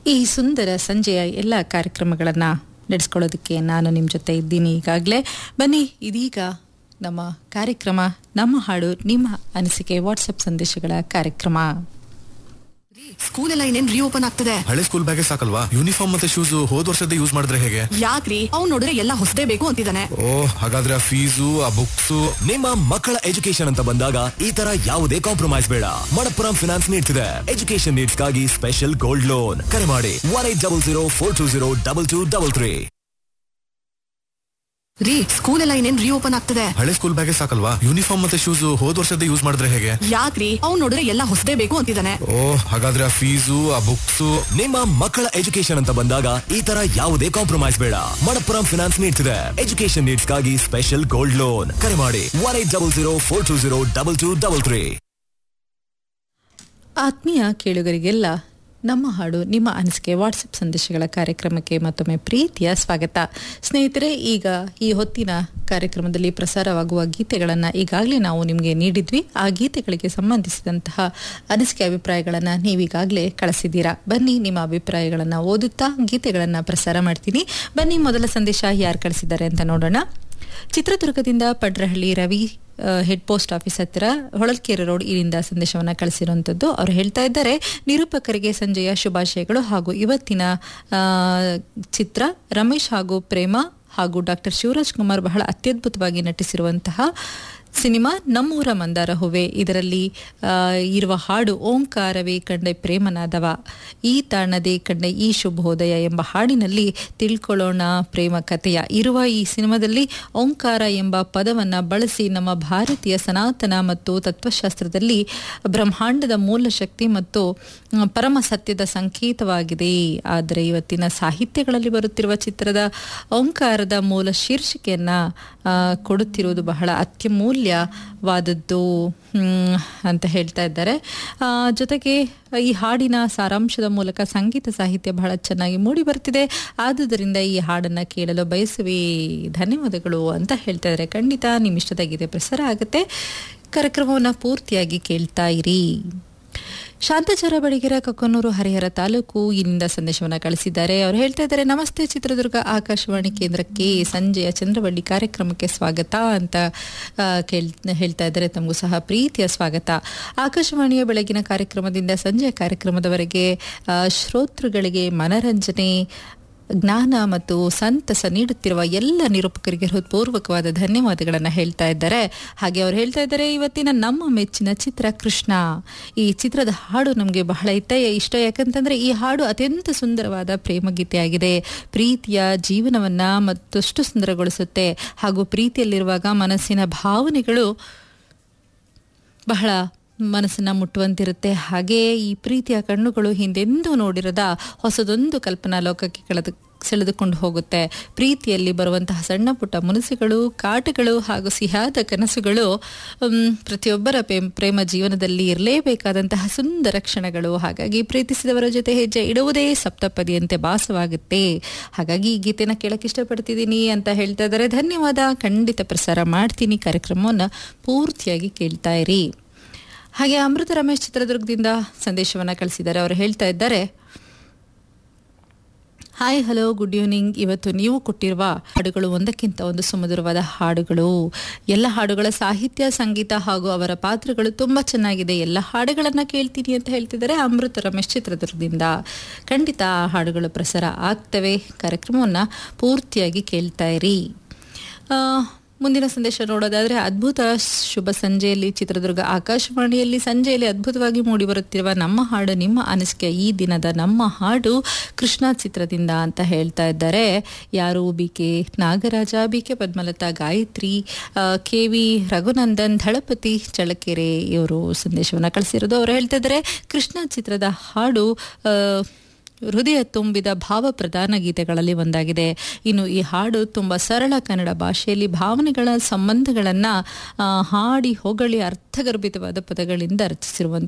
ಈ ಸುಂದರ ಸಂಜೆಯ ಎಲ್ಲ ಕಾರ್ಯಕ್ರಮಗಳನ್ನು ನಡೆಸ್ಕೊಳ್ಳೋದಕ್ಕೆ ನಾನು ನಿಮ್ಮ ಜೊತೆ ಇದ್ದೀನಿ ಈಗಾಗಲೇ ಬನ್ನಿ ಇದೀಗ ನಮ್ಮ ಕಾರ್ಯಕ್ರಮ ನಮ್ಮ ಹಾಡು ನಿಮ್ಮ ಅನಿಸಿಕೆ ವಾಟ್ಸಪ್ ಸಂದೇಶಗಳ ಕಾರ್ಯಕ್ರಮ ಸ್ಕೂಲ್ ಎಲ್ಲ ಇನ್ನೇನ್ ರೀಓಪನ್ ಆಗ್ತದೆ ಹಳೆ ಸ್ಕೂಲ್ ಬ್ಯಾಗೆ ಸಾಕಲ್ವಾ ಯೂನಿಫಾರ್ಮ್ ಮತ್ತೆ ಶೂಸ್ ಹೋದ್ ವರ್ಷದ ಯೂಸ್ ಮಾಡಿದ್ರೆ ಹೇಗೆ ಯಾಕ್ರಿ ಅವ್ನ್ ನೋಡಿದ್ರೆ ಎಲ್ಲ ಹೊಸದೇ ಬೇಕು ಅಂತಿದ್ದಾನೆ ಓ ಹಾಗಾದ್ರೆ ಆ ಫೀಸು ಆ ಬುಕ್ಸ್ ನಿಮ್ಮ ಮಕ್ಕಳ ಎಜುಕೇಶನ್ ಅಂತ ಬಂದಾಗ ಈ ತರ ಯಾವುದೇ ಕಾಂಪ್ರಮೈಸ್ ಬೇಡ ಮಣಪ್ಪುರಂ ಫಿನಾನ್ಸ್ ನೀಡ್ತಿದೆ ಎಜುಕೇಶನ್ ನೀಡ್ಸ್ಗಾಗಿ ಸ್ಪೆಷಲ್ ಗೋಲ್ಡ್ ಲೋನ್ ಕರೆ ಮಾಡಿ one eight double zero four two zero double two double three ರೀ ಸ್ಕೂಲ್ ಎಲ್ಲ ಇನ್ನೇನ್ ರೀಓಪನ್ ಆಗ್ತದೆ ಹಳೆ ಸ್ಕೂಲ್ ಬ್ಯಾಗೆ ಸಾಕಲ್ವಾ ಯೂನಿಫಾರ್ಮ್ ಮತ್ತೆ ಶೂಸ್ ಹೋದ್ ವರ್ಷದ ಯೂಸ್ ಮಾಡಿದ್ರೆ ಹೇಗೆ ಯಾಕ್ರಿ ಅವ್ನ್ ನೋಡಿದ್ರೆ ಎಲ್ಲ ಹೊಸದೇ ಬೇಕು ಅಂತಿದ್ದಾನೆ ಓ ಹಾಗಾದ್ರೆ ಆ ಫೀಸು ಆ ಬುಕ್ಸ್ ನಿಮ್ಮ ಮಕ್ಕಳ ಎಜುಕೇಶನ್ ಅಂತ ಬಂದಾಗ ಈ ತರ ಯಾವುದೇ ಕಾಂಪ್ರಮೈಸ್ ಬೇಡ ಮಣಪ್ಪುರಂ ಫಿನಾನ್ಸ್ ನೀಡ್ತಿದೆ ಎಜುಕೇಶನ್ ನೀಡ್ಸ್ಗಾಗಿ ಸ್ಪೆಷಲ್ ಗೋಲ್ಡ್ ಲೋನ್ ಕರೆ ಮಾಡಿ one eight double zero four two zero double two double three ಆತ್ಮೀಯ ಕೇಳುಗರಿಗೆಲ್ಲ ನಮ್ಮ ಹಾಡು ನಿಮ್ಮ ಅನಿಸಿಕೆ ವಾಟ್ಸಪ್ ಸಂದೇಶಗಳ ಕಾರ್ಯಕ್ರಮಕ್ಕೆ ಮತ್ತೊಮ್ಮೆ ಪ್ರೀತಿಯ ಸ್ವಾಗತ ಸ್ನೇಹಿತರೆ ಈಗ ಈ ಹೊತ್ತಿನ ಕಾರ್ಯಕ್ರಮದಲ್ಲಿ ಪ್ರಸಾರವಾಗುವ ಗೀತೆಗಳನ್ನು ಈಗಾಗಲೇ ನಾವು ನಿಮಗೆ ನೀಡಿದ್ವಿ ಆ ಗೀತೆಗಳಿಗೆ ಸಂಬಂಧಿಸಿದಂತಹ ಅನಿಸಿಕೆ ಅಭಿಪ್ರಾಯಗಳನ್ನು ನೀವೀಗಾಗಲೇ ಕಳಿಸಿದ್ದೀರಾ ಬನ್ನಿ ನಿಮ್ಮ ಅಭಿಪ್ರಾಯಗಳನ್ನು ಓದುತ್ತಾ ಗೀತೆಗಳನ್ನು ಪ್ರಸಾರ ಮಾಡ್ತೀನಿ ಬನ್ನಿ ಮೊದಲ ಸಂದೇಶ ಯಾರು ಕಳಿಸಿದ್ದಾರೆ ಅಂತ ನೋಡೋಣ ಚಿತ್ರದುರ್ಗದಿಂದ ಪಡ್ರಹಳ್ಳಿ ರವಿ ಆ, ಹೆಡ್ ಪೋಸ್ಟ್ ಆಫೀಸ್ ಹತ್ತಿರ ಹೊಳಲ್ಕೆರೆ ರೋಡ್ ಇಲ್ಲಿಂದ ಸಂದೇಶವನ್ನು ಕಳಿಸಿರುವಂಥದ್ದು ಅವರು ಹೇಳ್ತಾ ಇದ್ದಾರೆ ನಿರೂಪಕರಿಗೆ ಸಂಜೆಯ ಶುಭಾಶಯಗಳು ಹಾಗೂ ಇವತ್ತಿನ ಆ, ಚಿತ್ರ ರಮೇಶ್ ಹಾಗೂ ಪ್ರೇಮ ಹಾಗೂ ಡಾಕ್ಟರ್ ಶಿವರಾಜ್ ಕುಮಾರ್ ಬಹಳ ಅತ್ಯದ್ಭುತವಾಗಿ ನಟಿಸಿರುವಂತಹ ಸಿನಿಮಾ ನಮ್ಮೂರ ಮಂದಾರ ಹೂವೆ ಇದರಲ್ಲಿ ಆ, ಇರುವ ಹಾಡು ಓಂಕಾರವೇ ಕಂಡೆ ಪ್ರೇಮನಾದವ ಈ ತಾಣದೆ ಕಂಡೆ ಈ ಶುಭೋದಯ ಎಂಬ ಹಾಡಿನಲ್ಲಿ ತಿಳ್ಕೊಳ್ಳೋಣ ಪ್ರೇಮ ಕಥೆಯ ಇರುವ ಈ ಸಿನಿಮಾದಲ್ಲಿ ಓಂಕಾರ ಎಂಬ ಪದವನ್ನು ಬಳಸಿ ನಮ್ಮ ಭಾರತೀಯ ಸನಾತನ ಮತ್ತು ತತ್ವಶಾಸ್ತ್ರದಲ್ಲಿ ಬ್ರಹ್ಮಾಂಡದ ಮೂಲ ಶಕ್ತಿ ಮತ್ತು ಮ್, ಪರಮ ಸತ್ಯದ ಸಂಕೇತವಾಗಿದೆ ಆದರೆ ಇವತ್ತಿನ ಸಾಹಿತ್ಯಗಳಲ್ಲಿ ಬರುತ್ತಿರುವ ಚಿತ್ರದ ಓಂಕಾರದ ಮೂಲ ಶೀರ್ಷಿಕೆಯನ್ನ ಆ, ಕೊಡುತ್ತಿರುವುದು ಬಹಳ ಅತ್ಯಮೂಲ್ಯವಾದದ್ದು ಹ್ಮ್, ಅಂತ ಹೇಳ್ತಾ ಇದ್ದಾರೆ ಆ, ಜೊತೆಗೆ ಈ ಹಾಡಿನ ಸಾರಾಂಶದ ಮೂಲಕ ಸಂಗೀತ ಸಾಹಿತ್ಯ ಬಹಳ ಚೆನ್ನಾಗಿ ಮೂಡಿ ಬರ್ತಿದೆ ಆದುದರಿಂದ ಈ ಹಾಡನ್ನ ಕೇಳಲು ಬಯಸುವೆ ಧನ್ಯವಾದಗಳು ಅಂತ ಹೇಳ್ತಾ ಇದ್ದಾರೆ ಖಂಡಿತ ನಿಮ್ಮ ಇಷ್ಟದ ಗೀತೆ ಪ್ರಸಾರ ಆಗುತ್ತೆ ಕಾರ್ಯಕ್ರಮವನ್ನು ಪೂರ್ತಿಯಾಗಿ ಕೇಳ್ತಾ ಇರಿ ಶಾಂತಚಾರ ಬಡಿಗೆರ ಕಕ್ಕನೂರು ಹರಿಹರ ತಾಲೂಕು ಇಲ್ಲಿಂದ ಸಂದೇಶವನ್ನು ಕಳಿಸಿದ್ದಾರೆ ಅವರು ಹೇಳ್ತಾ ಇದ್ದಾರೆ ನಮಸ್ತೆ ಚಿತ್ರದುರ್ಗ ಆಕಾಶವಾಣಿ ಕೇಂದ್ರಕ್ಕೆ ಸಂಜೆಯ ಚಂದ್ರವಳ್ಳಿ ಕಾರ್ಯಕ್ರಮಕ್ಕೆ ಸ್ವಾಗತ ಅಂತ ಆ, ಕೇಳ್ ಹೇಳ್ತಾ ಇದ್ದಾರೆ ತಮಗೂ ಸಹ ಪ್ರೀತಿಯ ಸ್ವಾಗತ ಆಕಾಶವಾಣಿಯ ಬೆಳಗಿನ ಕಾರ್ಯಕ್ರಮದಿಂದ ಸಂಜೆಯ ಕಾರ್ಯಕ್ರಮದವರೆಗೆ ಆ, ಶ್ರೋತೃಗಳಿಗೆ ಮನರಂಜನೆ ಜ್ಞಾನ ಮತ್ತು ಸಂತಸ ನೀಡುತ್ತಿರುವ ಎಲ್ಲ ನಿರೂಪಕರಿಗೆ ಹೃತ್ಪೂರ್ವಕವಾದ ಧನ್ಯವಾದಗಳನ್ನು ಹೇಳ್ತಾ ಇದ್ದಾರೆ ಹಾಗೆ ಅವ್ರು ಹೇಳ್ತಾ ಇದ್ದಾರೆ ಇವತ್ತಿನ ನಮ್ಮ ಮೆಚ್ಚಿನ ಚಿತ್ರ ಕೃಷ್ಣ ಈ ಚಿತ್ರದ ಹಾಡು ನಮಗೆ ಬಹಳ ಇಷ್ಟ ಇಷ್ಟ ಯಾಕಂತಂದ್ರೆ ಈ ಹಾಡು ಅತ್ಯಂತ ಸುಂದರವಾದ ಪ್ರೇಮಗೀತೆಯಾಗಿದೆ ಪ್ರೀತಿಯ ಜೀವನವನ್ನ ಮತ್ತಷ್ಟು ಸುಂದರಗೊಳಿಸುತ್ತೆ ಹಾಗೂ ಪ್ರೀತಿಯಲ್ಲಿರುವಾಗ ಮನಸ್ಸಿನ ಭಾವನೆಗಳು ಬಹಳ ಮನಸ್ಸನ್ನ ಮುಟ್ಟುವಂತಿರುತ್ತೆ ಹಾಗೆಯೇ ಈ ಪ್ರೀತಿಯ ಕಣ್ಣುಗಳು ಹಿಂದೆಂದೂ ನೋಡಿರದ ಹೊಸದೊಂದು ಕಲ್ಪನಾ ಲೋಕಕ್ಕೆ ಕಳೆದು ಸೆಳೆದುಕೊಂಡು ಹೋಗುತ್ತೆ ಪ್ರೀತಿಯಲ್ಲಿ ಬರುವಂತಹ ಸಣ್ಣ ಪುಟ್ಟ ಮುನಸುಗಳು ಕಾಟಗಳು ಹಾಗೂ ಸಿಹಿಯಾದ ಕನಸುಗಳು ಮ್, ಪ್ರತಿಯೊಬ್ಬರ ಪ್ರೇಮ್- ಪ್ರೇಮ ಜೀವನದಲ್ಲಿ ಇರಲೇಬೇಕಾದಂತಹ ಸುಂದರ ಕ್ಷಣಗಳು ಹಾಗಾಗಿ ಪ್ರೀತಿಸಿದವರ ಜೊತೆ ಹೆಜ್ಜೆ ಇಡುವುದೇ ಸಪ್ತಪದಿಯಂತೆ ಭಾಸವಾಗುತ್ತೆ ಹಾಗಾಗಿ ಈ ಗೀತೆನ ಕೇಳಕ್ಕೆ ಇಷ್ಟಪಡ್ತಿದ್ದೀನಿ ಅಂತ ಹೇಳ್ತಾ ಇದ್ದಾರೆ ಧನ್ಯವಾದ ಖಂಡಿತ ಪ್ರಸಾರ ಮಾಡ್ತೀನಿ ಕಾರ್ಯಕ್ರಮವನ್ನು ಪೂರ್ತಿಯಾಗಿ ಕೇಳ್ತಾ ಇರಿ ಹಾಗೆ ಅಮೃತ ರಮೇಶ್ ಚಿತ್ರದುರ್ಗದಿಂದ ಸಂದೇಶವನ್ನು ಕಳಿಸಿದ್ದಾರೆ ಅವರು ಹೇಳ್ತಾ ಇದ್ದಾರೆ ಹಾಯ್ ಹಲೋ ಗುಡ್ ಈವ್ನಿಂಗ್ ಇವತ್ತು ನೀವು ಕೊಟ್ಟಿರುವ ಹಾಡುಗಳು ಒಂದಕ್ಕಿಂತ ಒಂದು ಸುಮಧುರವಾದ ಹಾಡುಗಳು ಎಲ್ಲ ಹಾಡುಗಳ ಸಾಹಿತ್ಯ ಸಂಗೀತ ಹಾಗೂ ಅವರ ಪಾತ್ರಗಳು ತುಂಬ ಚೆನ್ನಾಗಿದೆ ಎಲ್ಲ ಹಾಡುಗಳನ್ನು ಕೇಳ್ತೀನಿ ಅಂತ ಹೇಳ್ತಿದ್ದಾರೆ ಅಮೃತ ರಮೇಶ್ ಚಿತ್ರದುರ್ಗದಿಂದ ಖಂಡಿತ ಆ ಹಾಡುಗಳು ಪ್ರಸಾರ ಆಗ್ತವೆ ಕಾರ್ಯಕ್ರಮವನ್ನು ಪೂರ್ತಿಯಾಗಿ ಕೇಳ್ತಾ ಇರಿ ಆ, ಮುಂದಿನ ಸಂದೇಶ ನೋಡೋದಾದ್ರೆ ಅದ್ಭುತ ಶುಭ ಸಂಜೆಯಲ್ಲಿ ಚಿತ್ರದುರ್ಗ ಆಕಾಶವಾಣಿಯಲ್ಲಿ ಸಂಜೆಯಲ್ಲಿ ಅದ್ಭುತವಾಗಿ ಮೂಡಿಬರುತ್ತಿರುವ ನಮ್ಮ ಹಾಡು ನಿಮ್ಮ ಅನಿಸಿಕೆ ಈ ದಿನದ ನಮ್ಮ ಹಾಡು ಕೃಷ್ಣ ಚಿತ್ರದಿಂದ ಅಂತ ಹೇಳ್ತಾ ಇದ್ದಾರೆ ಯಾರು B K Nagaraja B K Padmalatha Gayathri K V Raghunandan Dalapathi Chalakere ಇವರು ಸಂದೇಶವನ್ನು ಕಳಿಸಿರೋದು ಅವರು ಹೇಳ್ತಾ ಇದ್ದಾರೆ ಕೃಷ್ಣ ಚಿತ್ರದ ಹಾಡು ಆ, ಹೃದಯ ತುಂಬಿದ ಭಾವ ಪ್ರಧಾನ ಗೀತೆಗಳಲ್ಲಿ ಒಂದಾಗಿದೆ ಇನ್ನು ಈ ಹಾಡು ತುಂಬ ಸರಳ ಕನ್ನಡ ಭಾಷೆಯಲ್ಲಿ ಭಾವನೆಗಳ ಸಂಬಂಧಗಳನ್ನು ಹಾಡಿ ಹೊಗಳಿ ಅರ್ಥಗರ್ಭಿತವಾದ ಪದಗಳಿಂದ ರಚಿಸಿರುವಂಥ